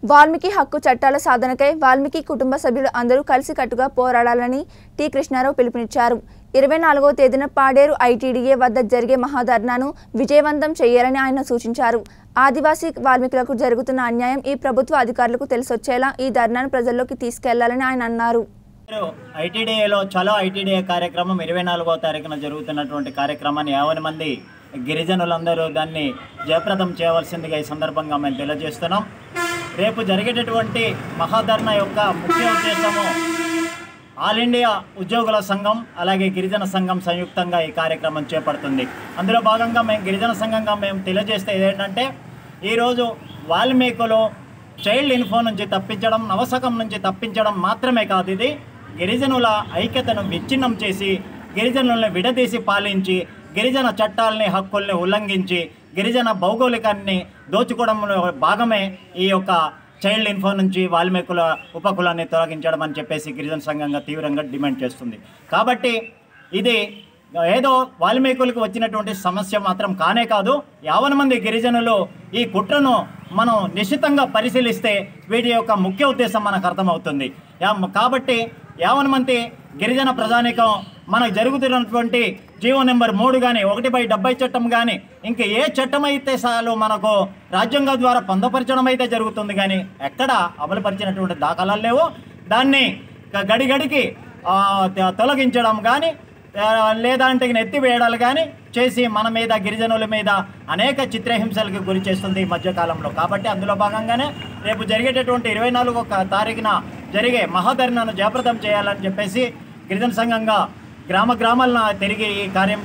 వాల్మీకి హక్కు చట్టాల సాధనకై వాల్మీకి కుటుంబ సభ్యులు అందరూ కలిసికట్టుగా పోరాడాలని టి కృష్ణారావు పిలుపునిచ్చారు ఇరవై నాలుగవ తేదీన పాడేరు ఐటీడీఏ వద్ద జరిగే మహాధర్నాను విజయవంతం చేయాలని ఆయన సూచించారు ఆదివాసీ వాల్మీకులకు జరుగుతున్న అన్యాయం ఈ ప్రభుత్వ అధికారులకు తెలిసొచ్చేలా ఈ ధర్నాను ప్రజల్లోకి తీసుకెళ్లాలని ఆయన అన్నారు మీరు ఐటీడీఏలో చలో ఐటీడీఏ కార్యక్రమం ఇరవై నాలుగో తారీఖున జరుగుతున్నటువంటి కార్యక్రమాన్ని యావన మంది గిరిజనులందరూ దాన్ని జయప్రదం చేయవలసిందిగా ఈ సందర్భంగా మేము తెలియజేస్తున్నాం రేపు జరిగేటటువంటి మహాధర్ణ యొక్క ముఖ్య ఉద్దేశము ఆల్ ఇండియా ఉద్యోగుల సంఘం అలాగే గిరిజన సంఘం సంయుక్తంగా ఈ కార్యక్రమం చేపడుతుంది అందులో భాగంగా మేము గిరిజన సంఘంగా మేము తెలియజేస్తే ఏంటంటే ఈరోజు వాల్మీకులు చైల్డ్ ఇన్ఫో నుంచి తప్పించడం నవశకం నుంచి తప్పించడం మాత్రమే కాదు ఇది గిరిజనుల ఐక్యతను విచ్ఛిన్నం చేసి గిరిజనుల్ని విడదీసి పాలించి గిరిజన చట్టాలని హక్కుల్ని ఉల్లంఘించి గిరిజన భౌగోళికాన్ని దోచుకోవడంలో భాగమే ఈ యొక్క చైల్డ్ ఇన్ఫో నుంచి వాల్మీకుల ఉపకులాన్ని తొలగించడం అని చెప్పేసి గిరిజన సంఘంగా తీవ్రంగా డిమాండ్ చేస్తుంది కాబట్టి ఇది ఏదో వాల్మీకులకు వచ్చినటువంటి సమస్య మాత్రం కానే కాదు యావన మంది గిరిజనులు ఈ కుట్రను మనం నిశ్చితంగా పరిశీలిస్తే వీటి యొక్క ముఖ్య ఉద్దేశం మనకు అర్థమవుతుంది యా- కాబట్టి యావన మంది గిరిజన ప్రజానికం మనకు జరుగుతున్నటువంటి జీవో నెంబర్ మూడు కానీ ఒకటి బై డెబ్బై చట్టం కానీ ఇంక ఏ చట్టం అయితే చాలు మనకు రాజ్యాంగం ద్వారా పొందపరచడం అయితే జరుగుతుంది కానీ ఎక్కడ అమలుపరిచినటువంటి దాఖలాలు లేవు దాన్ని గ- గడిగడికి ఆ, త- తొలగించడం కానీ ఆ, లేదంటే ఎత్తివేయడాలు కానీ చేసి మన మీద గిరిజనుల మీద అనేక చిత్రహింసలకు గురి చేస్తుంది ఈ మధ్యకాలంలో కాబట్టి అందులో భాగంగానే రేపు జరిగేటటువంటి ఇరవై నాలుగో తారీఖున జరిగే మహాధర్నాను జయప్రదం చేయాలని చెప్పేసి గిరిజన సంఘంగా గ్రామ గ్రామాలను తిరిగి ఈ కార్యం